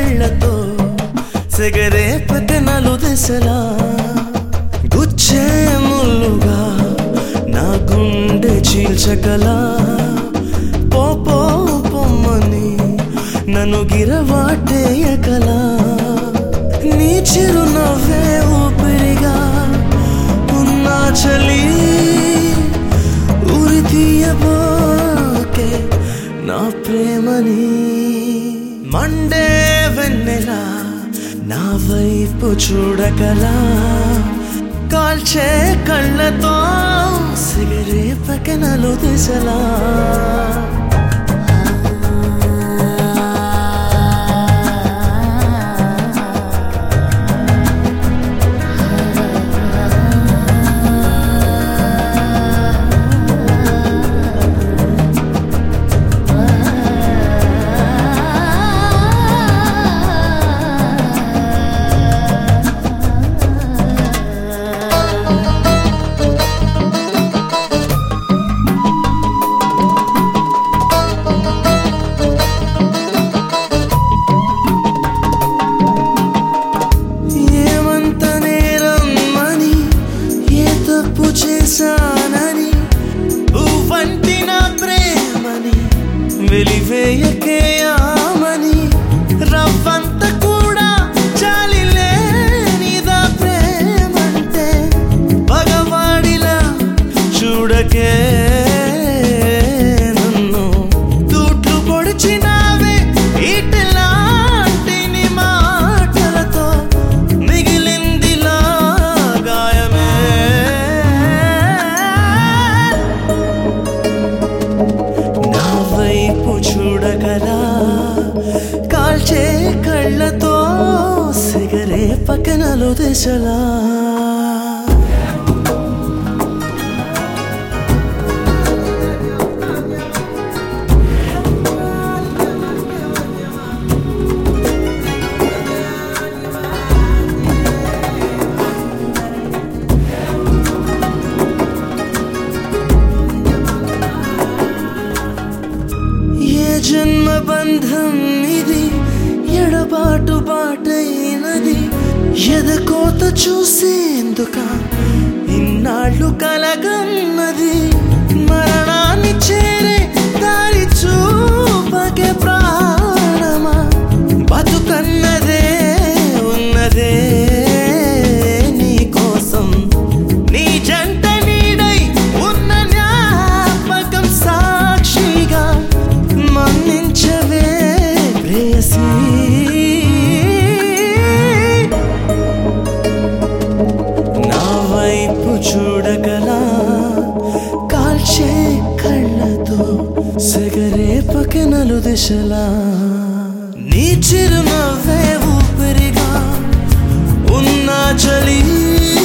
కళ్ళతో సెగరే పట్టెనలు దశలా గుచ్చే ముల్లుగా నా గుండె చీల్చగలా పో పో పొమ్మని నన్ను గిరవాటేయగలా నీ చిరునవ్వే ఊపిరిగా ఉన్నా చలి ఉరి తీయబోకే నా ప్రేమని మండే వెన్నెలా నా వైపు చూడగలా కాల్చే కళ్ళతో సిగరే పక్కనలు దిశలా ఏమంత నేరం అని ఏ తప్పు చేశానని నువ్వంటి నా ప్రేమని వెలివేయకే ఆమని రవ్వంత కూడా చాలి లేనిదా ప్రేమంటే పగవాడిలా చూడకే నన్ను తూట్లు పొడిచినావే ఇట్లాంటి నీ మాటలతో మిగిలిందిలా గాయమే నా వైపు చూడగలా కాల్చే కళ్ళతో సిగరే పక్కనలు దిశలా ఏ జన్మ బంధం ఇది ఎడబాటు బాటైనది ఎదకోత చూసేందుక ఇన్నాళ్ళు కలగన్నది మరణాన్ని చేరే దారి చూపకే ప్రాణమా బతుకన్నదే ఉన్నదే నీ కోసం నీ జంట నీడై ఉన్న జ్ఞాపకం సాక్షిగా మన్నించవే ప్రేయసీ నా వైపు చూడగలా కాల్చే కళ్ళతో సెగరే పక్కనలు దిశలా నీ చిరునవ్వే ఊపిరిగా ఉన్నా చలి